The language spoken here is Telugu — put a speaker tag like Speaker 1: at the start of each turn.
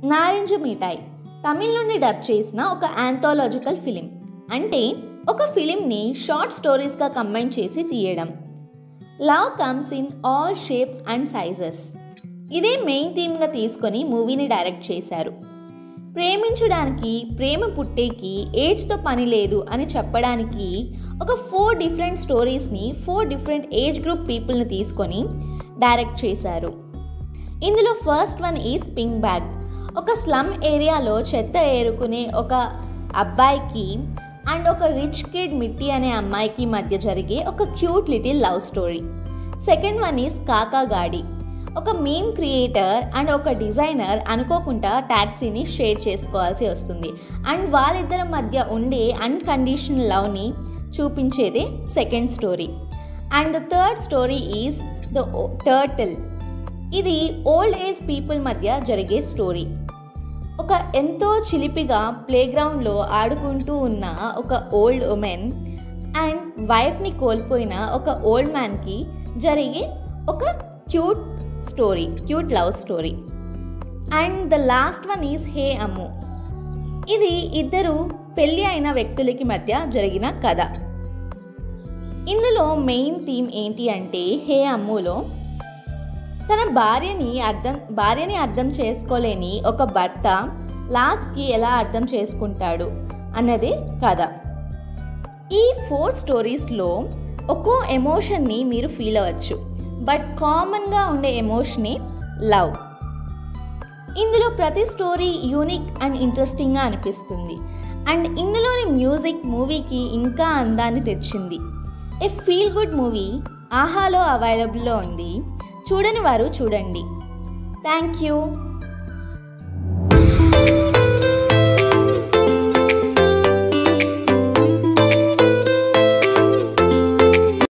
Speaker 1: నారింజ మిఠాయి తమిళ్ నుండి డబ్ చేసిన ఒక ఆంథాలజికల్ ఫిలిం అంటే ఒక ఫిలింని షార్ట్ స్టోరీస్గా కంబైన్ చేసి తీయడం love comes in all shapes and sizes ఇదే మెయిన్ థీమ్గా తీసుకొని మూవీని డైరెక్ట్ చేశారు ప్రేమించడానికి ప్రేమ పుట్టేకి ఏజ్తో పని లేదు అని చెప్పడానికి ఒక ఫోర్ డిఫరెంట్ స్టోరీస్ని ఫోర్ డిఫరెంట్ ఏజ్ గ్రూప్ పీపుల్ని తీసుకొని డైరెక్ట్ చేశారు ఇందులో first one is pink bag ఒక స్లమ్ ఏరియాలో చెత్త ఏరుకునే ఒక అబ్బాయికి అండ్ ఒక రిచ్ కిడ్ మిట్టి అనే అమ్మాయికి మధ్య జరిగే ఒక cute little love story second one is కాకా గాడి ఒక మీమ్ క్రియేటర్ అండ్ ఒక డిజైనర్ అనుకోకుండా ట్యాక్సీని షేర్ చేసుకోవాల్సి వస్తుంది అండ్ వాళ్ళిద్దరి మధ్య ఉండే అన్కండిషనల్ లవ్ని చూపించేదే second story and the third story is the turtle ఇది ఓల్డ్ ఏజ్ పీపుల్ మధ్య జరిగే స్టోరీ ఒక ఎంతో చిలిపిగా ప్లేగ్రౌండ్లో ఆడుకుంటూ ఉన్న ఒక ఓల్డ్ ఉమెన్ అండ్ వైఫ్ని కోల్పోయిన ఒక ఓల్డ్ మ్యాన్కి జరిగే ఒక cute story cute love story and the last one is hey Ammu ఇది ఇద్దరు పెళ్ళి అయిన వ్యక్తులకి మధ్య జరిగిన కథ ఇందులో మెయిన్ థీమ్ ఏంటి అంటే హే అమ్ములో తన భార్యని అర్థం భార్యని అర్థం చేసుకోలేని ఒక భర్త లాస్ట్కి ఎలా అర్థం చేసుకుంటాడు అన్నదే కథ ఈ ఫోర్ స్టోరీస్లో ఒక్కో ఎమోషన్ని మీరు ఫీల్ అవ్వచ్చు బట్ కామన్గా ఉండే ఎమోషనే లవ్ ఇందులో ప్రతి స్టోరీ యూనిక్ అండ్ ఇంట్రెస్టింగ్గా అనిపిస్తుంది అండ్ ఇందులోని మ్యూజిక్ మూవీకి ఇంకా అందాన్ని తెచ్చింది ఏ ఫీల్ గుడ్ మూవీ ఆహాలో అవైలబుల్లో ఉంది చూడని వారు చూడండి థ్యాంక్ యూ